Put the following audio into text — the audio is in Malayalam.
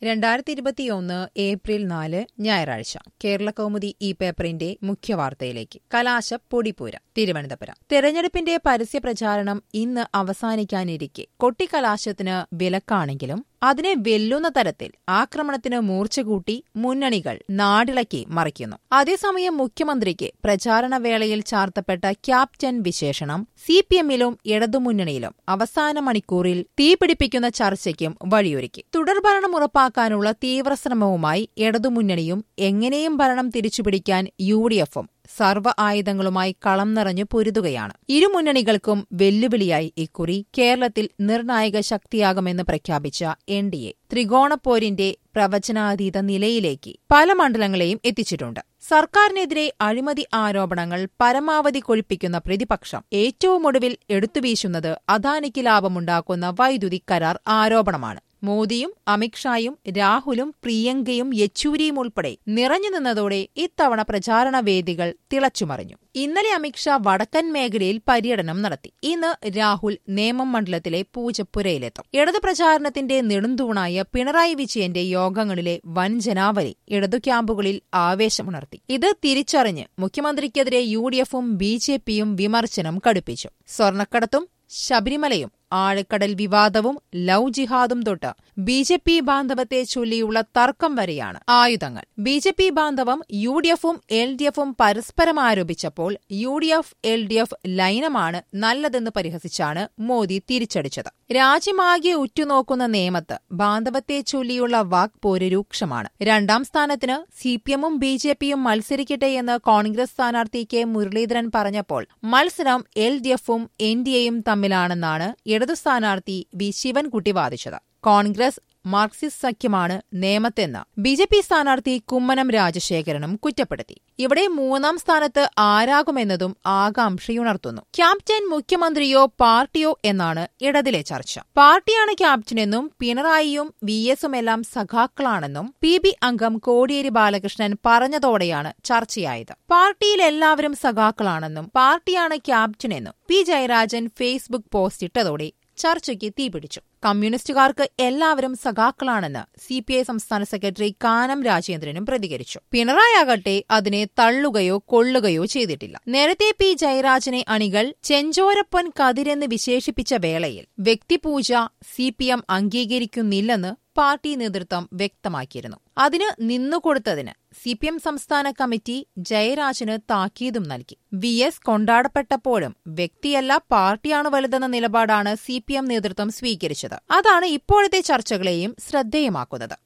രണ്ടായിരത്തി ഇരുപത്തിയൊന്ന് ഏപ്രിൽ നാല് ഞായറാഴ്ച കേരള കൗമുദി ഈ പേപ്പറിന്റെ മുഖ്യവാർത്തയിലേക്ക് കലാശ പൊടിപ്പൂരം തിരുവനന്തപുരം തെരഞ്ഞെടുപ്പിന്റെ പരസ്യ പ്രചാരണം ഇന്ന് അവസാനിക്കാനിരിക്കെ കൊട്ടിക്കലാശത്തിന് വിലക്കാണെങ്കിലും അതിനെ വെല്ലുന്ന തരത്തിൽ ആക്രമണത്തിന് മൂർച്ചകൂട്ടി മുന്നണികൾ നാടിളക്കി മറിക്കുന്നു അതേസമയം മുഖ്യമന്ത്രിക്ക് പ്രചാരണവേളയിൽ ചാർത്തപ്പെട്ട ക്യാപ്റ്റൻ വിശേഷണം സി പി എമ്മിലും ഇടതുമുന്നണിയിലും അവസാന മണിക്കൂറിൽ തീപിടിപ്പിക്കുന്ന ചർച്ചയ്ക്കും വഴിയൊരുക്കി തുടർഭരണം ഉറപ്പാക്കാനുള്ള തീവ്രശ്രമവുമായി ഇടതുമുന്നണിയും എങ്ങനെയും ഭരണം തിരിച്ചുപിടിക്കാൻ യു ഡി എഫും സർവ്വ ആയുധങ്ങളുമായി കളം നിറഞ്ഞു പൊരുതുകയാണ് ഇരുമുന്നണികൾക്കും വെല്ലുവിളിയായി ഇക്കുറി കേരളത്തിൽ നിർണായക ശക്തിയാകുമെന്ന് പ്രഖ്യാപിച്ച എൻ ഡി എ ത്രികോണപ്പോരിന്റെ പ്രവചനാതീത നിലയിലേക്ക് പല മണ്ഡലങ്ങളെയും എത്തിച്ചിട്ടുണ്ട് സർക്കാരിനെതിരെ അഴിമതി ആരോപണങ്ങൾ പരമാവധി കൊഴിപ്പിക്കുന്ന പ്രതിപക്ഷം ഏറ്റവും ഒടുവിൽ എടുത്തുവീശുന്നത് അദാനിക്ക് ലാഭമുണ്ടാക്കുന്ന വൈദ്യുതി കരാർ ആരോപണമാണ് മോദിയും അമിത്ഷായും രാഹുലും പ്രിയങ്കയും യെച്ചൂരിയും ഉൾപ്പെടെ നിറഞ്ഞു നിന്നതോടെ ഇത്തവണ പ്രചാരണ വേദികൾ തിളച്ചുമറിഞ്ഞു ഇന്നലെ അമിത്ഷാ വടക്കൻ മേഖലയിൽ പര്യടനം നടത്തി ഇന്ന് രാഹുൽ നേമം മണ്ഡലത്തിലെ പൂജപ്പുരയിലെത്തും ഇടതു പ്രചാരണത്തിന്റെ നെടുന്തൂണായ പിണറായി വിജയന്റെ യോഗങ്ങളിലെ വൻ ജനാവലി ഇടതു ക്യാമ്പുകളിൽ ആവേശമുണർത്തി ഇത് തിരിച്ചറിഞ്ഞ് മുഖ്യമന്ത്രിക്കെതിരെ യു ഡി എഫും ബി ജെ പിയും വിമർശനം കടുപ്പിച്ചു സ്വർണ്ണക്കടത്തും ശബരിമലയും ആഴക്കടൽ വിവാദവും ലവ് ജിഹാദും തൊട്ട് ബി ജെ പി ബാന്ധവത്തെ ചൊല്ലിയുള്ള തർക്കം വരെയാണ് ആയുധങ്ങൾ ബി ജെ പി ബാന്ധവം യു ഡി എഫും എൽ ഡി എഫും പരസ്പരം ആരോപിച്ചപ്പോൾ U D F L D F ലൈനമാണ് നല്ലതെന്ന് പരിഹസിച്ചാണ് മോദി തിരിച്ചടിച്ചത് രാജ്യമാകെ ഉറ്റുനോക്കുന്ന നേമത്ത് ബാന്ധവത്തെ ചൊല്ലിയുള്ള വാക് പോര് രൂക്ഷമാണ് രണ്ടാം സ്ഥാനത്തിന് സി പി എമ്മും ബി ജെ പിയും മത്സരിക്കട്ടെയെന്ന് കോൺഗ്രസ് സ്ഥാനാർത്ഥി കെ മുരളീധരൻ പറഞ്ഞപ്പോൾ മത്സരം എൽ ഡി എഫും എൻ ഡി എയും തമ്മിലാണെന്നാണ് ഇടതു സ്ഥാനാർത്ഥി വി ശിവൻകുട്ടി വാദിച്ചത് കോൺഗ്രസ് മാർക്സിസ്റ്റ് സഖ്യമാണ് നേമത്തെന്ന് ബി ജെ പി സ്ഥാനാർത്ഥി കുമ്മനം രാജശേഖരനും കുറ്റപ്പെടുത്തി ഇവിടെ മൂന്നാം സ്ഥാനത്ത് ആരാകുമെന്നതും ആകാംക്ഷയുണർത്തുന്നു ക്യാപ്റ്റൻ മുഖ്യമന്ത്രിയോ പാർട്ടിയോ എന്നാണ് ഇടതിലെ ചർച്ച പാർട്ടിയാണ് ക്യാപ്റ്റനെന്നും പിണറായിയും വി എസുമെല്ലാം സഖാക്കളാണെന്നും പി ബി അംഗം കോടിയേരി ബാലകൃഷ്ണൻ പറഞ്ഞതോടെയാണ് ചർച്ചയായത് പാർട്ടിയിൽ എല്ലാവരും സഖാക്കളാണെന്നും പാർട്ടിയാണ് ക്യാപ്റ്റനെന്നും പി ജയരാജൻ ഫേസ്ബുക്ക് പോസ്റ്റ് ഇട്ടതോടെ ചർച്ചയ്ക്ക് തീപിടിച്ചു കമ്മ്യൂണിസ്റ്റുകാർക്ക് എല്ലാവരും സഖാക്കളാണെന്ന് സി പി ഐ സംസ്ഥാന സെക്രട്ടറി കാനം രാജേന്ദ്രനും പ്രതികരിച്ചു പിണറായാകട്ടെ അതിനെ തള്ളുകയോ കൊള്ളുകയോ ചെയ്തിട്ടില്ല നേരത്തെ പി ജയരാജനെ അണികൾ ചെഞ്ചോരപ്പൻ കതിരെന്ന് വിശേഷിപ്പിച്ച വേളയിൽ വ്യക്തിപൂജ സി പി എം അംഗീകരിക്കുന്നില്ലെന്ന് പാർട്ടി നേതൃത്വം വ്യക്തമാക്കിയിരുന്നു അതിന് നിന്നുകൊടുത്തതിന് സി പി എം സംസ്ഥാന കമ്മിറ്റി ജയരാജന് താക്കീതും നൽകി വി എസ് കൊണ്ടാടപ്പെട്ടപ്പോഴും വ്യക്തിയല്ല പാർട്ടിയാണ് വലുതെന്ന നിലപാടാണ് സി പി എം നേതൃത്വം സ്വീകരിച്ചത് അതാണ് ഇപ്പോഴത്തെ ചർച്ചകളെയും ശ്രദ്ധേയമാക്കുന്നത്